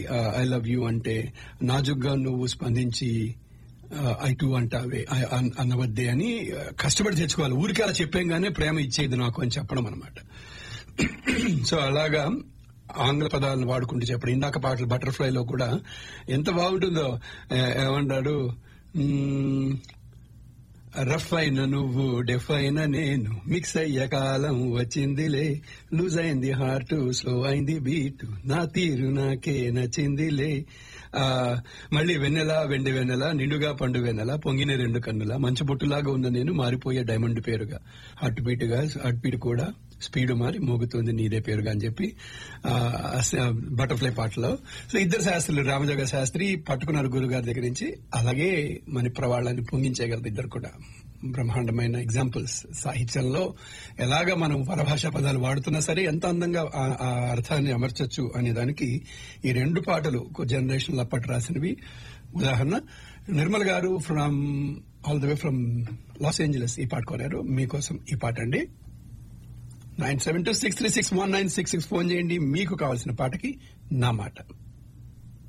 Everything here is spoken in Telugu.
ఐ లవ్ యూ అంటే నాజుగ్గా నువ్వు స్పందించి ఐ టూ అంటావే I- అన్- అనవద్దే అని ఆ, కష్టపడి తెచ్చుకోవాలి ఊరికి అలా చెప్పాంగానే ప్రేమ ఇచ్చేది నాకు అని చెప్పడం అనమాట సో అలాగా ఆంగ్ల పదాలను వాడుకుంటూ చెప్పడం ఇందాక పాటలు బటర్ఫ్లై లో కూడా ఎంత బాగుంటుందో ఏ- ఏమంటాడు మ్మ్, రఫ్ అయిన నువ్వు డెఫ్ అయిన నేను మిక్స్ అయ్యే కాలం వచ్చిందిలే లూజ్ అయింది హార్ట్ స్లో అయింది బీట్ నా తీరు నాకే నచ్చిందిలే ఆ మళ్ళీ వెన్నెల వెండి వెన్నెల నిండుగా పండు వెన్నెల పొంగిన రెండు కన్నుల మంచు బొట్టులాగా ఉన్న నేను మారిపోయే డైమండ్ పేరుగా హార్ట్ బీట్ గా హార్ట్ బీట్ కూడా స్పీడ్ మారి మోగుతుంది నీదే పేరుగా అని చెప్పి బటర్ఫ్లై పాటలో సో ఇద్దరు శాస్త్రులు రామజోగ శాస్త్రి పట్టుకున్నారు గురుగారి దగ్గర నుంచి అలాగే మన ప్రవాళ్ళని పొంగించేయగలరు ఇద్దరు కూడా బ్రహ్మాండమైన ఎగ్జాంపుల్స్ సాహిత్యంలో ఎలాగ మనం పరభాషా పదాలు వాడుతున్నా సరే ఎంత అందంగా ఆ- ఆ అర్థాన్ని అమర్చొచ్చు అనే దానికి ఈ రెండు పాటలు జనరేషన్ అప్పటి రాసినవి ఉదాహరణ నిర్మల్ గారు from all the way from Los Angeles ఈ పాట కోరారు మీకోసం ఈ పాట అండి nine seven two six three six one nine six six phone చేయండి మీకు కావాల్సిన పాటకి నా మాట